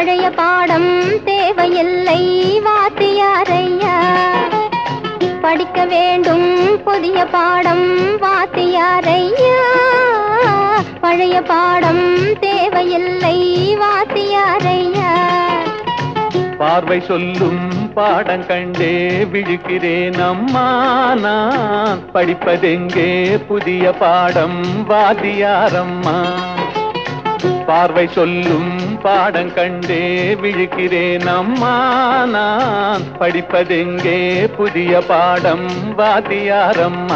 பழைய பாடம் தேவையில்லை வாத்தியாரையா படிக்க வேண்டும் புதிய பாடம் வாத்தியாரையா பழைய பாடம் தேவையில்லை வாத்தியாரையா பார்வை சொல்லும் பாடம் கண்டே விழுக்கிறேன் அம்மா நான் படிப்பதெங்கே புதிய பாடம் வாதியாரம்மா பார்வை சொல்லும் பாடம் கண்டே விழுக்கிறேன் அம்மா நான் படிப்பதெங்கே புதிய பாடம் வாதியாரம்மா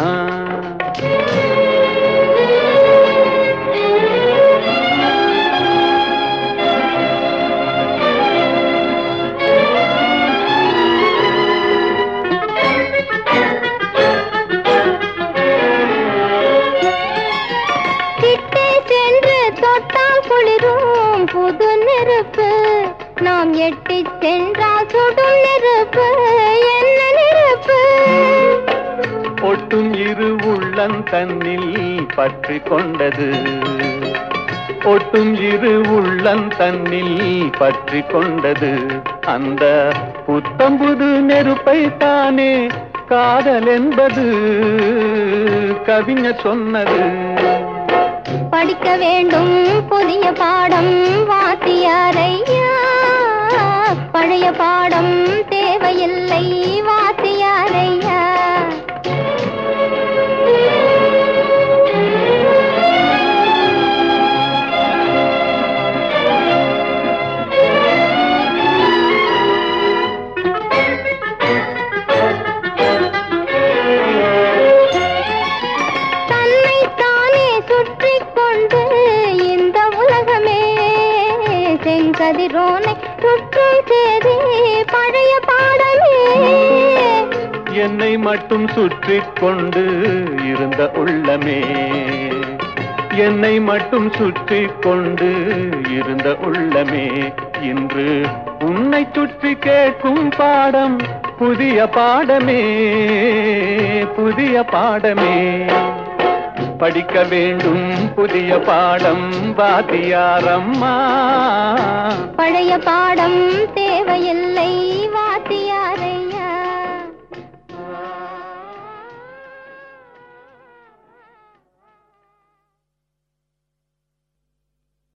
கிட்டே சென்று தொட்டால் குளிரும் புது நெருப்பு நாம் எட்டி சென்றால் சுடும் நெருப்பு என்ன நெருப்பு ஒட்டும் இரு உள்ளம் தன்னில் பற்றி கொண்டது ஒட்டும் இரு உள்ளம் தன்னில் பற்றி கொண்டது அந்த புத்தம்புது நெருப்பை தானே காதல் என்பது கவிஞர் சொன்னது படிக்க வேண்டும் புதிய பாடம் வாத்தியாரையா பழைய பாடம் தேவையில்லை வாத்தியாரையா தன்னை தானே சுற்றி கொண்டு இந்த உலகமே செங்கதிரோனை சுற்றும் சேதி பழைய பாடமே என்னை மட்டும் சுற்றி கொண்டு இருந்த உள்ளமே என்னை மட்டும் சுற்றி கொண்டு இருந்த உள்ளமே இன்று உன்னை சுற்றி கேட்கும் பாடம் புதிய பாடமே புதிய பாடமே படிக்க வேண்டும் புதிய பாடம் வாத்தியாரம்மா பழைய பாடம் தேவையில்லை வாத்தியார்